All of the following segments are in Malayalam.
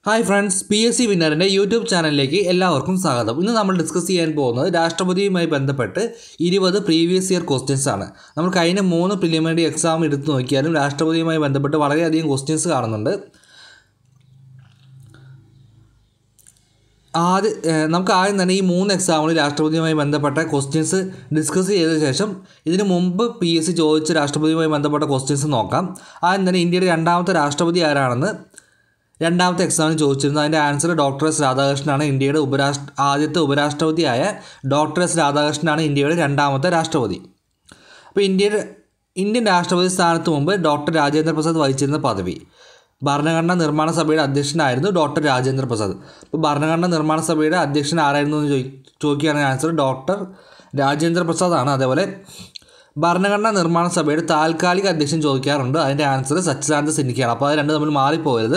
hi friends P S C വിന്നറിൻ്റെ യൂട്യൂബ് ചാനലിലേക്ക് എല്ലാവർക്കും സ്വാഗതം ഇന്ന് നമ്മൾ ഡിസ്കസ് ചെയ്യാൻ പോകുന്നത് രാഷ്ട്രപതിയുമായി ബന്ധപ്പെട്ട് ഇരുപത് പ്രീവിയസ് ഇയർ ക്വസ്റ്റ്യൻസ് ആണ് നമ്മൾ കഴിഞ്ഞ മൂന്ന് പ്രിലിമിനറി എക്സാം എടുത്തു നോക്കിയാലും രാഷ്ട്രപതിയുമായി ബന്ധപ്പെട്ട് വളരെയധികം ക്വസ്റ്റ്യൻസ് കാണുന്നുണ്ട് ആദ്യ ഏഹ് നമുക്ക് ആദ്യം തന്നെ ഈ മൂന്ന് എക്സാമിൽ രാഷ്ട്രപതിയുമായി ബന്ധപ്പെട്ട ക്വസ്റ്റ്യൻസ് ഡിസ്കസ് ചെയ്ത ശേഷം ഇതിനു മുമ്പ് പി എസ് സി ചോദിച്ച രാഷ്ട്രപതിയുമായി ബന്ധപ്പെട്ട ക്വസ്റ്റ്യൻസ് നോക്കാം ആദ്യം തന്നെ ഇന്ത്യയുടെ രണ്ടാമത്തെ രാഷ്ട്രപതി ആരാണെന്ന് രണ്ടാമത്തെ എക്സാമിന് ചോദിച്ചിരുന്നു അതിൻ്റെ ആൻസർ ഡോക്ടർ എസ് രാധാകൃഷ്ണനാണ് ഇന്ത്യയുടെ ഉപരാഷ്ട്ര ആദ്യത്തെ ഉപരാഷ്ട്രപതിയായ ഡോക്ടർ എസ് രാധാകൃഷ്ണനാണ് ഇന്ത്യയുടെ രണ്ടാമത്തെ രാഷ്ട്രപതി അപ്പോൾ ഇന്ത്യയുടെ ഇന്ത്യൻ രാഷ്ട്രപതി സ്ഥാനത്ത് മുമ്പ് ഡോക്ടർ രാജേന്ദ്ര പ്രസാദ് വഹിച്ചിരുന്ന പദവി ഭരണഘടനാ നിർമ്മാണ സഭയുടെ അധ്യക്ഷനായിരുന്നു ഡോക്ടർ രാജേന്ദ്ര പ്രസാദ് അപ്പോൾ ഭരണഘടനാ നിർമ്മാണ സഭയുടെ അധ്യക്ഷൻ ആരായിരുന്നു എന്ന് ചോദി ചോദിക്കുകയാണെങ്കിൽ ആൻസർ ഡോക്ടർ രാജേന്ദ്ര പ്രസാദ് ആണ് അതേപോലെ ഭരണഘടനാ നിർമ്മാണ സഭയുടെ താൽക്കാലിക അധ്യക്ഷൻ ചോദിക്കാറുണ്ട് അതിൻ്റെ ആൻസർ സച്ചിദാനന്ദ സിൻഹയാണ് അപ്പോൾ അത് രണ്ട് തമ്മിൽ മാറിപ്പോകരുത്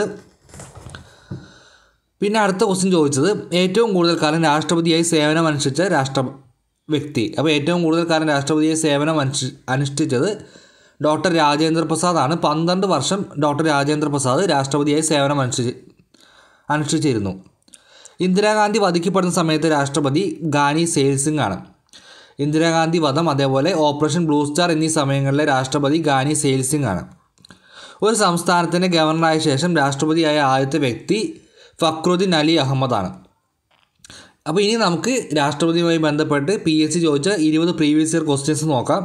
പിന്നെ അടുത്ത ക്വസ്റ്റ്യൻ ചോദിച്ചത് ഏറ്റവും കൂടുതൽ കാലം രാഷ്ട്രപതിയായി സേവനം അനുഷ്ഠിച്ച രാഷ്ട്ര വ്യക്തി അപ്പോൾ ഏറ്റവും കൂടുതൽ കാലം രാഷ്ട്രപതിയായി സേവനം അനുഷ്ഠി അനുഷ്ഠിച്ചത് ഡോക്ടർ രാജേന്ദ്ര പ്രസാദ് ആണ് പന്ത്രണ്ട് വർഷം ഡോക്ടർ രാജേന്ദ്ര പ്രസാദ് രാഷ്ട്രപതിയായി സേവനം അനുഷ്ഠിച്ച് അനുഷ്ഠിച്ചിരുന്നു ഇന്ദിരാഗാന്ധി വധിക്കപ്പെടുന്ന സമയത്ത് രാഷ്ട്രപതി ഗാനി സെയിൽ സിംഗ് ആണ് ഇന്ദിരാഗാന്ധി വധം അതേപോലെ ഓപ്പറേഷൻ ബ്ലൂ സ്റ്റാർ എന്നീ സമയങ്ങളിലെ രാഷ്ട്രപതി ഗാനി സെയിൽ സിംഗ് ആണ് ഒരു സംസ്ഥാനത്തിൻ്റെ ഗവർണറായ ശേഷം രാഷ്ട്രപതിയായ ആദ്യത്തെ വ്യക്തി ഫക്രുദ്ദീൻ അലി അഹമ്മദാണ് അപ്പോൾ ഇനി നമുക്ക് രാഷ്ട്രപതിയുമായി ബന്ധപ്പെട്ട് പി എസ് സി ചോദിച്ച ഇരുപത് പ്രീവിയസ് ഇയർ ക്വസ്റ്റ്യൻസ് നോക്കാം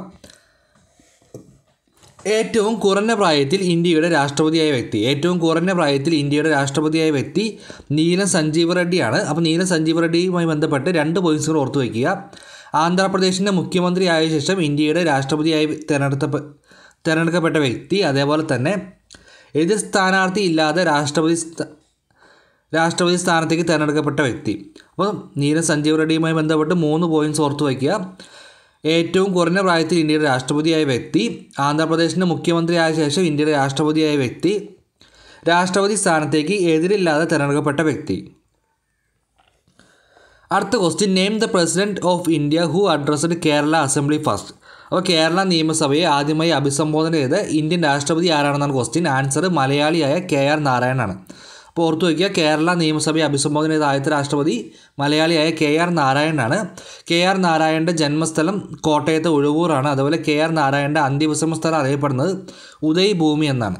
ഏറ്റവും കുറഞ്ഞ പ്രായത്തിൽ ഇന്ത്യയുടെ രാഷ്ട്രപതിയായ വ്യക്തി ഏറ്റവും കുറഞ്ഞ പ്രായത്തിൽ ഇന്ത്യയുടെ രാഷ്ട്രപതിയായ വ്യക്തി നീലം സഞ്ജീവ റെഡ്ഡിയാണ് അപ്പോൾ നീലം സഞ്ജീവ റെഡ്ഡിയുമായി ബന്ധപ്പെട്ട് രണ്ട് പോയിന്റ്സുകൾ ഓർത്തു വയ്ക്കുക ആന്ധ്രാപ്രദേശിൻ്റെ മുഖ്യമന്ത്രിയായ ശേഷം ഇന്ത്യയുടെ രാഷ്ട്രപതിയായി തിരഞ്ഞെടുത്ത തിരഞ്ഞെടുക്കപ്പെട്ട വ്യക്തി അതേപോലെ തന്നെ എതിർ സ്ഥാനാർത്ഥി ഇല്ലാതെ രാഷ്ട്രപതി സ്ഥാ- രാഷ്ട്രപതി സ്ഥാനത്തേക്ക് തിരഞ്ഞെടുക്കപ്പെട്ട വ്യക്തി അപ്പോൾ നീരജ് സഞ്ജീവ് റെഡ്ഡിയുമായി ബന്ധപ്പെട്ട് മൂന്ന് പോയിന്റ്സ് ഓർത്ത് വയ്ക്കുക ഏറ്റവും കുറഞ്ഞ പ്രായത്തിൽ ഇന്ത്യയുടെ രാഷ്ട്രപതിയായ വ്യക്തി ആന്ധ്രാപ്രദേശിൻ്റെ മുഖ്യമന്ത്രിയായ ശേഷം ഇന്ത്യയുടെ രാഷ്ട്രപതിയായ വ്യക്തി രാഷ്ട്രപതി സ്ഥാനത്തേക്ക് എതിരില്ലാതെ തിരഞ്ഞെടുക്കപ്പെട്ട വ്യക്തി അടുത്ത question name the president of India who addressed Kerala assembly first അപ്പോൾ കേരള നിയമസഭയെ ആദ്യമായി അഭിസംബോധന ചെയ്ത ഇന്ത്യൻ രാഷ്ട്രപതി ആരാണെന്നാണ് ക്വസ്റ്റ്യൻ ആൻസർ മലയാളിയായ കെ ആർ നാരായണനാണ് അപ്പോൾ ഓർത്തു വയ്ക്കുക കേരള നിയമസഭയെ അഭിസംബോധന ചെയ്ത ആദ്യത്തെ രാഷ്ട്രപതി മലയാളിയായ കെ ആർ നാരായണനാണ് കെ ആർ നാരായണൻ്റെ ജന്മസ്ഥലം കോട്ടയത്തെ ഉഴവൂറാണ് അതുപോലെ കെ ആർ നാരായണൻ്റെ അന്ത്യവിശ്രമ സ്ഥലം അറിയപ്പെടുന്നത് ഉദയ് ഭൂമി എന്നാണ്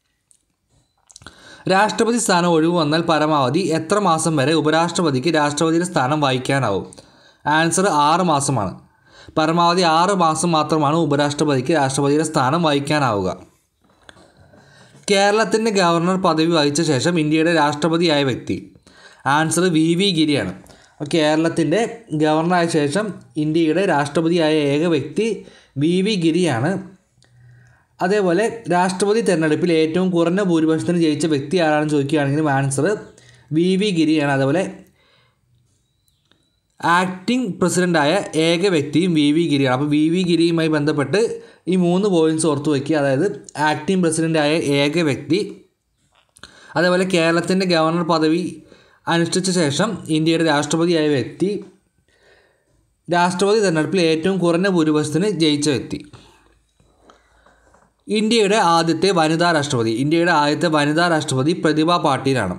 രാഷ്ട്രപതി സ്ഥാനം ഒഴിവ് വന്നാൽ പരമാവധി എത്ര മാസം വരെ ഉപരാഷ്ട്രപതിക്ക് രാഷ്ട്രപതിയുടെ സ്ഥാനം വഹിക്കാനാവും ആൻസർ ആറ് മാസമാണ് പരമാവധി ആറ് മാസം മാത്രമാണ് ഉപരാഷ്ട്രപതിക്ക് രാഷ്ട്രപതിയുടെ സ്ഥാനം വഹിക്കാനാവുക കേരളത്തിൻ്റെ ഗവർണർ പദവി വഹിച്ച ശേഷം ഇന്ത്യയുടെ രാഷ്ട്രപതിയായ വ്യക്തി ആൻസർ വി വി ഗിരിയാണ് അപ്പോൾ കേരളത്തിൻ്റെ ഗവർണറായ ശേഷം ഇന്ത്യയുടെ രാഷ്ട്രപതിയായ ഏക വ്യക്തി വി വി ഗിരിയാണ് അതേപോലെ രാഷ്ട്രപതി തെരഞ്ഞെടുപ്പിൽ ഏറ്റവും കുറഞ്ഞ ഭൂരിപക്ഷത്തിന് ജയിച്ച വ്യക്തി ആരാണെന്ന് ചോദിക്കുകയാണെങ്കിലും ആൻസർ വി വി ഗിരിയാണ് അതേപോലെ ആക്ടിംഗ് പ്രസിഡൻ്റായ ഏക വ്യക്തിയും വി വി ഗിരിയാണ് അപ്പോൾ വി വി ഗിരിയുമായി ബന്ധപ്പെട്ട് ഈ മൂന്ന് പോയിന്റ്സ് ഓർത്ത് വയ്ക്കുക അതായത് ആക്ടിംഗ് പ്രസിഡൻ്റായ ഏക വ്യക്തി അതേപോലെ കേരളത്തിൻ്റെ ഗവർണർ പദവി അനുഷ്ഠിച്ച ശേഷം ഇന്ത്യയുടെ രാഷ്ട്രപതിയായ വ്യക്തി രാഷ്ട്രപതി തെരഞ്ഞെടുപ്പിൽ ഏറ്റവും കുറഞ്ഞ ഭൂരിപക്ഷത്തിന് ജയിച്ച വ്യക്തി ഇന്ത്യയുടെ ആദ്യത്തെ വനിതാ രാഷ്ട്രപതി ഇന്ത്യയുടെ ആദ്യത്തെ വനിതാ രാഷ്ട്രപതി പ്രതിഭ പാട്ടീലാണ്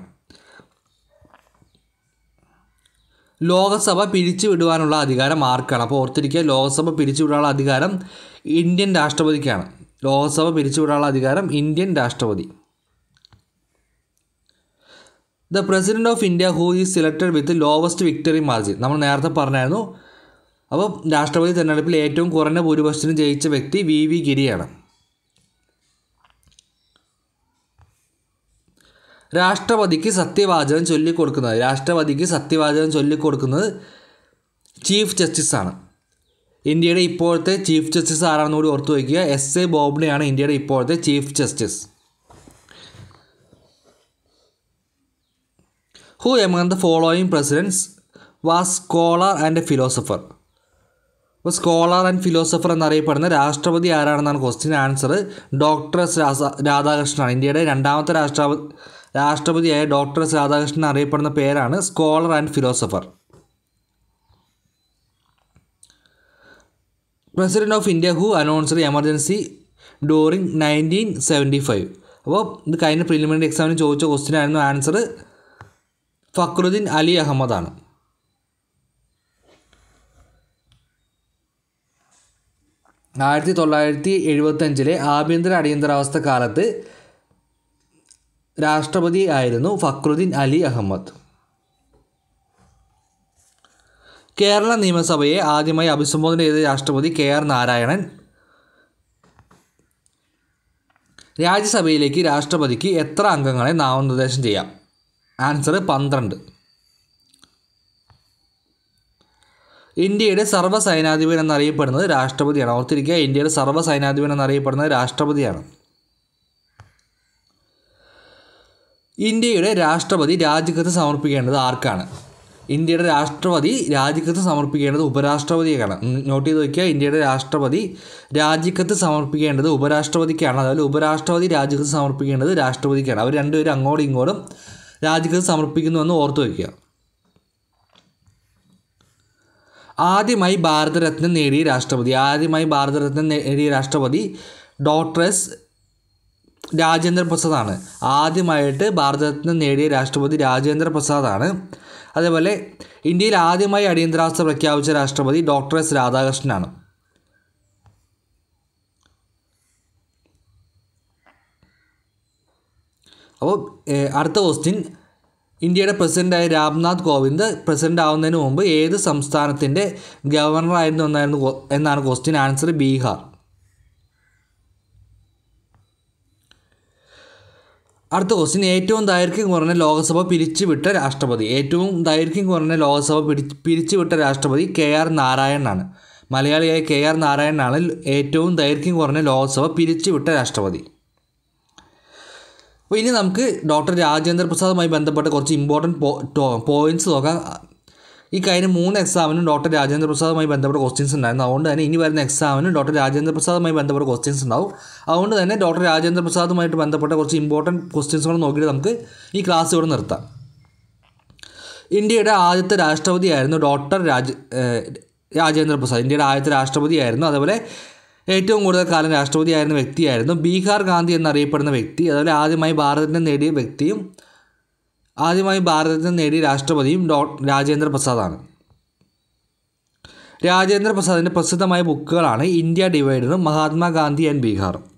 ലോകസഭ പിരിച്ചുവിടുവാനുള്ള അധികാരം ആർക്കാണ് അപ്പോൾ ഓർത്തിരിക്കുക ലോകസഭ പിരിച്ചുവിടാനുള്ള അധികാരം ഇന്ത്യൻ രാഷ്ട്രപതിക്കാണ് ലോകസഭ പിരിച്ചുവിടാനുള്ള അധികാരം ഇന്ത്യൻ രാഷ്ട്രപതി the president of India who is selected with lowest victory margin നമ്മൾ നേരത്തെ പറഞ്ഞായിരുന്നു അപ്പോൾ രാഷ്ട്രപതി തെരഞ്ഞെടുപ്പിൽ ഏറ്റവും കുറഞ്ഞ ഭൂരിപക്ഷത്തിന് ജയിച്ച വ്യക്തി വി വി ഗിരിയാണ് രാഷ്ട്രപതിക്ക് സത്യവാചകം ചൊല്ലിക്കൊടുക്കുന്നത് രാഷ്ട്രപതിക്ക് സത്യവാചകം ചൊല്ലിക്കൊടുക്കുന്നത് ചീഫ് ജസ്റ്റിസാണ് ഇന്ത്യയുടെ ഇപ്പോഴത്തെ ചീഫ് ജസ്റ്റിസ് ആരാണെന്ന് കൂടി ഓർത്തു വയ്ക്കുക എസ് എ ബോബ്ഡെയാണ് ഇന്ത്യയുടെ ഇപ്പോഴത്തെ chief justice who among the following presidents was scholar and a philosopher അപ്പോൾ സ്കോളർ ആൻഡ് ഫിലോസഫർ എന്നറിയപ്പെടുന്ന രാഷ്ട്രപതി ആരാണെന്നാണ് ക്വസ്റ്റ്യൻ ആൻസർ ഡോക്ടർ എസ് രാസ- രാധാകൃഷ്ണനാണ് ഇന്ത്യയുടെ രണ്ടാമത്തെ രാഷ്ട്രപതി രാഷ്ട്രപതിയായ ഡോക്ടർ എസ് രാധാകൃഷ്ണൻ അറിയപ്പെടുന്ന പേരാണ് scholar and philosopher president of India who announced emergency during nineteen seventy five അപ്പോൾ ഇത് കഴിഞ്ഞ പ്രിലിമിനറി എക്സാമിന് ചോദിച്ച ക്വസ്റ്റ്യൻ ആയിരുന്നു ആൻസർ ഫക്രുദ്ദീൻ അലി അഹമ്മദാണ് ആയിരത്തി തൊള്ളായിരത്തി എഴുപത്തഞ്ചിലെ ആഭ്യന്തര അടിയന്തരാവസ്ഥ കാലത്ത് രാഷ്ട്രപതി ആയിരുന്നു ഫക്രുദ്ദീൻ അലി അഹമ്മദ് കേരള നിയമസഭയെ ആദ്യമായി അഭിസംബോധന ചെയ്ത രാഷ്ട്രപതി കെ ആർ നാരായണൻ രാജ്യസഭയിലേക്ക് രാഷ്ട്രപതിക്ക് എത്ര അംഗങ്ങളെ നാമനിർദ്ദേശം ചെയ്യാം ആൻസർ പന്ത്രണ്ട് ഇന്ത്യയുടെ സർവ്വ സൈനാധിപൻ എന്നറിയപ്പെടുന്നത് രാഷ്ട്രപതിയാണ് ഓർത്തിരിക്കുക ഇന്ത്യയുടെ സർവ്വ സൈനാധിപൻ എന്നറിയപ്പെടുന്നത് രാഷ്ട്രപതിയാണ് ഇന്ത്യയുടെ രാഷ്ട്രപതി രാജിക്കത്ത് സമർപ്പിക്കേണ്ടത് ആർക്കാണ് ഇന്ത്യയുടെ രാഷ്ട്രപതി രാജിക്കത്ത് സമർപ്പിക്കേണ്ടത് ഉപരാഷ്ട്രപതിക്കാണ് ഉം, നോട്ട് ചെയ്ത് വയ്ക്കുക ഇന്ത്യയുടെ രാഷ്ട്രപതി രാജിക്കത്ത് സമർപ്പിക്കേണ്ടത് ഉപരാഷ്ട്രപതിക്കാണ് അതുപോലെ ഉപരാഷ്ട്രപതി രാജിക്കത്ത് സമർപ്പിക്കേണ്ടത് രാഷ്ട്രപതിക്കാണ് അവർ രണ്ടുപേരും അങ്ങോട്ടും ഇങ്ങോട്ടും രാജിക്കത്ത് സമർപ്പിക്കുന്നുവെന്ന് ഓർത്തു വയ്ക്കുക ആദ്യമായി ഭാരതരത്നം നേടിയ രാഷ്ട്രപതി ആദ്യമായി ഭാരതരത്നം നേടിയ രാഷ്ട്രപതി ഡോക്ടർ എസ് രാജേന്ദ്ര പ്രസാദാണ് ആദ്യമായിട്ട് ഭാരതരത്നം നേടിയ രാഷ്ട്രപതി രാജേന്ദ്ര പ്രസാദാണ് അതേപോലെ ഇന്ത്യയിൽ ആദ്യമായി അടിയന്തരാവസ്ഥ പ്രഖ്യാപിച്ച രാഷ്ട്രപതി ഡോക്ടർ എസ് രാധാകൃഷ്ണനാണ് അപ്പോൾ ഏഹ്, അടുത്ത ക്വസ്റ്റ്യൻ ഇന്ത്യയുടെ പ്രസിഡൻ്റായ രാംനാഥ് കോവിന്ദ് പ്രസിഡൻ്റ് ആവുന്നതിന് മുമ്പ് ഏത് സംസ്ഥാനത്തിൻ്റെ ഗവർണറായിരുന്നു എന്നായിരുന്നു കൊ- എന്നാണ് ക്വസ്റ്റ്യൻ ആൻസർ ബീഹാർ അടുത്ത ക്വസ്റ്റ്യൻ ഏറ്റവും ദൈർഘ്യം കുറഞ്ഞ ലോകസഭ പിരിച്ചുവിട്ട രാഷ്ട്രപതി ഏറ്റവും ദൈർഘ്യം കുറഞ്ഞ ലോകസഭ പിടി പിരിച്ചുവിട്ട രാഷ്ട്രപതി കെ ആർ നാരായണനാണ് മലയാളിയായ കെ ആർ നാരായണനാണ് ഏറ്റവും ദൈർഘ്യം കുറഞ്ഞ ലോകസഭ പിരിച്ചുവിട്ട രാഷ്ട്രപതി അപ്പോൾ ഇനി നമുക്ക് ഡോക്ടർ രാജേന്ദ്ര പ്രസാദുമായി ബന്ധപ്പെട്ട കുറച്ച് ഇമ്പോർട്ടൻറ്റ് പോയിന്റ്സ് നോക്കാം ഈ കഴിഞ്ഞ മൂന്ന് എക്സാമിനും ഡോക്ടർ രാജേന്ദ്ര പ്രസാദുമായി ബന്ധപ്പെട്ട ക്വസ്റ്റ്യൻസ് ഉണ്ടായിരുന്നു അതുകൊണ്ട് തന്നെ ഇനി വരുന്ന എക്സാമിനും ഡോക്ടർ രാജേന്ദ്ര പ്രസാദുമായി ബന്ധപ്പെട്ട ക്വസ്റ്റ്യൻസ് ഉണ്ടാവും അതുകൊണ്ട് തന്നെ ഡോക്ടർ രാജേന്ദ്ര പ്രസാദുമായിട്ട് ബന്ധപ്പെട്ട കുറച്ച് ഇമ്പോർട്ടൻറ്റ് ക്വസ്റ്റ്യൻസ് കൂടെ നോക്കിയിട്ട് നമുക്ക് ഈ ക്ലാസ് ഇവിടെ നിർത്താം ഇന്ത്യയുടെ ആദ്യത്തെ രാഷ്ട്രപതിയായിരുന്നു ഡോക്ടർ രാജ ഏഹ് രാജേന്ദ്ര പ്രസാദ് ഇന്ത്യയുടെ ആദ്യത്തെ രാഷ്ട്രപതിയായിരുന്നു അതേപോലെ ഏറ്റവും കൂടുതൽ കാലം രാഷ്ട്രപതിയായിരുന്ന വ്യക്തിയായിരുന്നു ബീഹാർ ഗാന്ധി എന്നറിയപ്പെടുന്ന വ്യക്തി അതുപോലെ ആദ്യമായി ഭാരതരത്നം നേടിയ വ്യക്തിയും ആദ്യമായി ഭാരതരത്നം നേടിയ രാഷ്ട്രപതിയും ഡോ രാജേന്ദ്ര പ്രസാദാണ് രാജേന്ദ്ര പ്രസാദിൻ്റെ പ്രസിദ്ധമായ ബുക്കുകളാണ് ഇന്ത്യ ഡിവൈഡറും മഹാത്മാഗാന്ധി ആൻഡ് ബീഹാറും